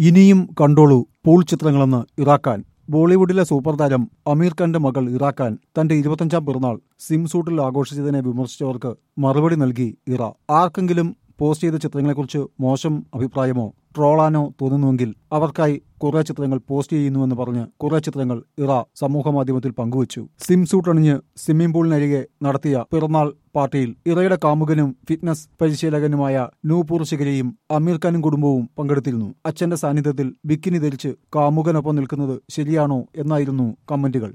ഇനിയും കണ്ടോളൂ പൂൾ ചിത്രങ്ങളെന്ന് ഇറാക്കാൻ ബോളിവുഡിലെ സൂപ്പർ താരം അമീർ ഖാന്റെ മകൾ ഇറാക്കാൻ തന്റെ ഇരുപത്തഞ്ചാം പിറന്നാൾ സിം സൂട്ടിൽ ആഘോഷിച്ചതിനെ വിമർശിച്ചവർക്ക് മറുപടി നൽകി ഇറ ആർക്കെങ്കിലും പോസ്റ്റ് ചെയ്ത ചിത്രങ്ങളെക്കുറിച്ച് മോശം അഭിപ്രായമോ ട്രോളാനോ തോന്നുന്നുവെങ്കിൽ അവർക്കായി കുറെ ചിത്രങ്ങൾ പോസ്റ്റ് ചെയ്യുന്നുവെന്ന് പറഞ്ഞ് കുറെ ചിത്രങ്ങൾ ഇറ സമൂഹമാധ്യമത്തിൽ പങ്കുവച്ചു സിം സൂട്ട് അണിഞ്ഞ് സ്വിമ്മിംഗ് പൂളിനരികെ നടത്തിയ പിറന്നാൾ പാർട്ടിയിൽ ഇറയുടെ കാമുകനും ഫിറ്റ്നസ് പരിശീലകനുമായ നൂപൂർ ശിഖരയും അമീർ ഖാനും കുടുംബവും പങ്കെടുത്തിരുന്നു അച്ഛന്റെ സാന്നിധ്യത്തിൽ ബിക്കിനി ധരിച്ച് കാമുകനൊപ്പം നിൽക്കുന്നത് ശരിയാണോ എന്നായിരുന്നു കമന്റുകൾ